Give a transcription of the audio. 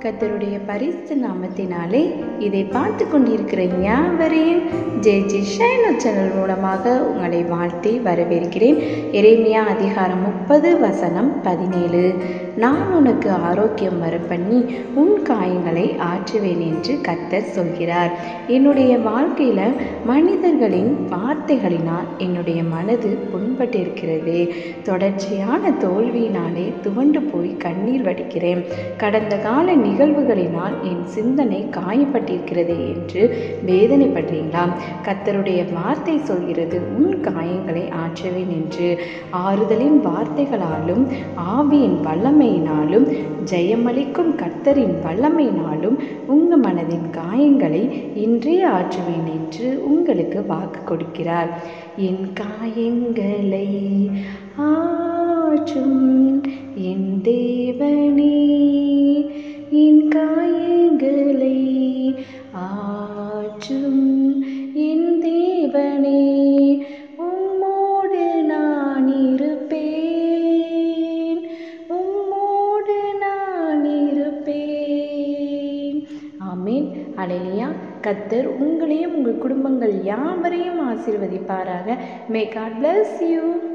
கர்த்தருடைய பரிசு நாமத்தினாலே இதை பார்த்து கொண்டிருக்கிற யாவரையும் ஜே ஜி ஷைனோ சேனல் மூலமாக உங்களை வாழ்த்தி வரவேற்கிறேன் எரேமியா அதிகாரம் முப்பது வசனம் பதினேழு நான் உனக்கு ஆரோக்கியம் வர பண்ணி உன் காயங்களை ஆற்றுவேன் என்று கர்த்தர் சொல்கிறார் என்னுடைய வாழ்க்கையில் மனிதர்களின் வார்த்தைகளினால் என்னுடைய மனது புண்பட்டிருக்கிறது தொடர்ச்சியான தோல்வியினாலே துவண்டு போய் கண்ணீர் வடிக்கிறேன் கடந்த கால நிகழ்வுகளினால் என் சிந்தனை காயப்பட்டிருக்கிறது என்று வேதனைப்படுறீங்களா கத்தருடைய வார்த்தை சொல்கிறது உன் காயங்களை ஆற்றுவேன் என்று ஆறுதலின் வார்த்தைகளாலும் ஆவியின் வல்லமையினாலும் ஜெயமளிக்கும் கர்த்தரின் வல்லமையினாலும் உங்கள் மனதின் காயங்களை இன்றே ஆற்றுவேன் என்று உங்களுக்கு வாக்கு கொடுக்கிறார் என் காயங்களை ஆற்றும் என் தேவனே என் காயங்களை ஆற்றும் என் தேவனே உம்மோடு நான் இருப்பேன் உம்மோடு நான் இருப்பேன் ஆமீன் அலையிலியா கத்தர் உங்களையும் உங்கள் குடும்பங்கள் யாவரையும் ஆசீர்வதிப்பாராக மே காட் bless யூ